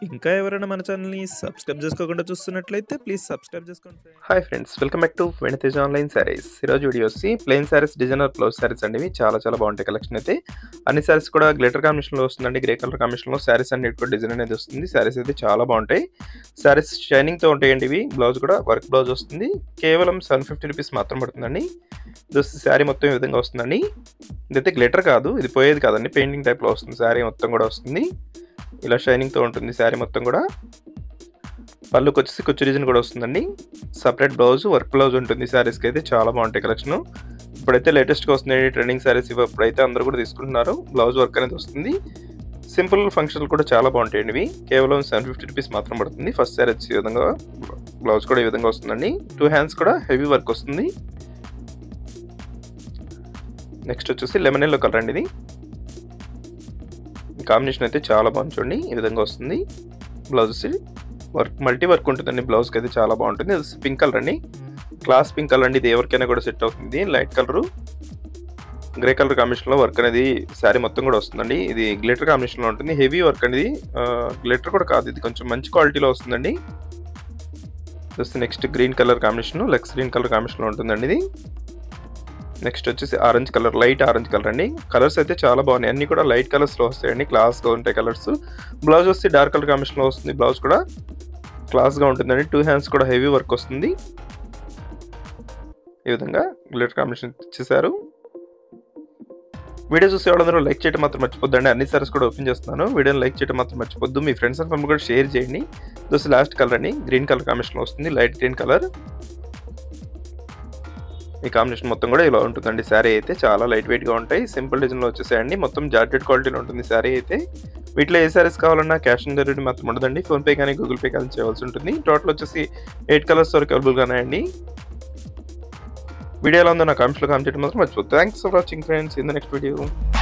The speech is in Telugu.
ఇంకా ఎవరైనా మన ఛానల్‌ని సబ్స్క్రైబ్ చేసుకోకుండా చూస్తున్నట్లయితే ప్లీజ్ సబ్స్క్రైబ్ చేసుకోండి friends. Hi friends welcome back to వెనితేజ్ ఆన్లైన్ శారీస్ ఈరోజు వీడియో వచ్చి plain saris designer blouse saris అండి ఇవి చాలా చాలా బాగుంటాయి కలెక్షన్ అయితే అన్ని శారీస్ కూడా గ్లిటర్ కాంబినేషన్లో వస్తుందండి గ్రే కలర్ కాంబినేషన్లో శారీస్ అన్ని కూడా డిజైన్ అనేది వస్తుంది శారీస్ అయితే చాలా బాగుంటాయి శారీస్ షైనింగ్తో ఉంటాయండి ఇవి బ్లౌజ్ కూడా వర్క్ బ్లౌజ్ వస్తుంది కేవలం సెవెన్ ఫిఫ్టీ రూపీస్ మాత్రం పడుతుందండి ఇది శారీ మొత్తం ఈ విధంగా వస్తుందండి ఇదైతే గ్లిటర్ కాదు ఇది పోయేది కాదండి పెయింటింగ్ టైప్లో వస్తుంది శారీ మొత్తం కూడా వస్తుంది ఇలా షైనింగ్తో ఉంటుంది శారీ మొత్తం కూడా పళ్ళుకి వచ్చేసి కుచ్చు డిజైన్ కూడా వస్తుందండి సపరేట్ బ్లౌజ్ వర్క్ బ్లౌజ్ ఉంటుంది శారీస్కి అయితే చాలా బాగుంటాయి కలెక్షన్ ఇప్పుడైతే లేటెస్ట్గా వస్తున్నాయి ట్రెండింగ్ శారీస్ ఇప్పుడైతే అందరూ కూడా తీసుకుంటున్నారు బ్లౌజ్ వర్క్ అనేది వస్తుంది సింపుల్ ఫంక్షన్లు కూడా చాలా బాగుంటాయండి ఇవి కేవలం సెవెన్ ఫిఫ్టీ రూపీస్ మాత్రం పడుతుంది ఫస్ట్ శారీ వచ్చి ఈ విధంగా బ్లౌజ్ కూడా ఈ విధంగా వస్తుందండి టూ హ్యాండ్స్ కూడా హెవీ వర్క్ వస్తుంది నెక్స్ట్ వచ్చేసి లెమన్ ఎల్లో కలర్ అండి ఇది కాంబినేషన్ అయితే చాలా బాగుంది చూడండి ఈ విధంగా వస్తుంది బ్లౌజ్ వచ్చి వర్క్ మల్టీ వర్క్ ఉంటుందండి బ్లౌజ్కి అయితే చాలా బాగుంటుంది ఇది పింక్ కలర్ అండి క్లాస్ పింక్ కలర్ అండి ఇది ఎవరికైనా కూడా సెట్ అవుతుంది లైట్ కలరు గ్రే కలర్ కాంబినేషన్లో వర్క్ అనేది శారీ మొత్తం కూడా వస్తుందండి ఇది గ్లిటర్ కాంబినేషన్లో ఉంటుంది హెవీ వర్క్ అనేది గ్లిటర్ కూడా కాదు ఇది కొంచెం మంచి క్వాలిటీలో వస్తుందండి just next green colour combination లెక్స్ గ్రీన్ కలర్ కాంబినేషన్లో ఉంటుందండి ఇది నెక్స్ట్ వచ్చేసి orange colour light orange colour అండి కలర్స్ అయితే చాలా బాగున్నాయి అన్ని కూడా లైట్ కలర్స్లో వస్తాయండి క్లాస్గా ఉంటాయి కలర్స్ బ్లౌజ్ వస్తే డార్క్ కలర్ కాంబినేషన్లో వస్తుంది బ్లౌజ్ కూడా క్లాస్గా ఉంటుందండి టూ హ్యాండ్స్ కూడా హెవీ వర్క్ వస్తుంది ఈ విధంగా గ్లిటర్ కాంబినేషన్ ఇచ్చేసారు వీడియో చూసే వాళ్ళందరూ లైక్ చేయడం మాత్రం మర్చిపోద్దండి అన్ని సారీస్ కూడా ఓపెన్ చేస్తున్నాను వీడియోని లైక్ చేయడం మాత్రం మర్చిపోద్దు మీ ఫ్రెండ్స్ అండ్ ఫ్యామిలీ కూడా షేర్ చేయండి దోస్ లాస్ట్ కలర్ అండి గ్రీన్ కలర్ కాంబినేషన్లో వస్తుంది లైట్ గ్రీన్ కలర్ ఈ కాంబినేషన్ మొత్తం కూడా ఇలా ఉంటుందండి శారీ అయితే చాలా లైట్ వెయిట్గా ఉంటాయి సింపుల్ డిజైన్లో వచ్చేసాయండి మొత్తం జార్జెట్ క్వాలిటీలో ఉంటుంది శారీ అయితే వీటిలో ఏ శారీస్ కావాలన్నా క్యాష్ ఆన్ డెలివరీ మాత్రం ఉండదండి ఫోన్పే కానీ గూగుల్ పే కానీ చేయవలసి ఉంటుంది టోటల్ వచ్చేసి ఎయిట్ కలర్స్ వరకు అవైలబుల్గా ఉన్నాయండి వీడియోలో ఉందో నా కామెంట్స్లో కామెంట్ చేయడం మాత్రం మర్చిపోతుంది thanks for watching friends in the next video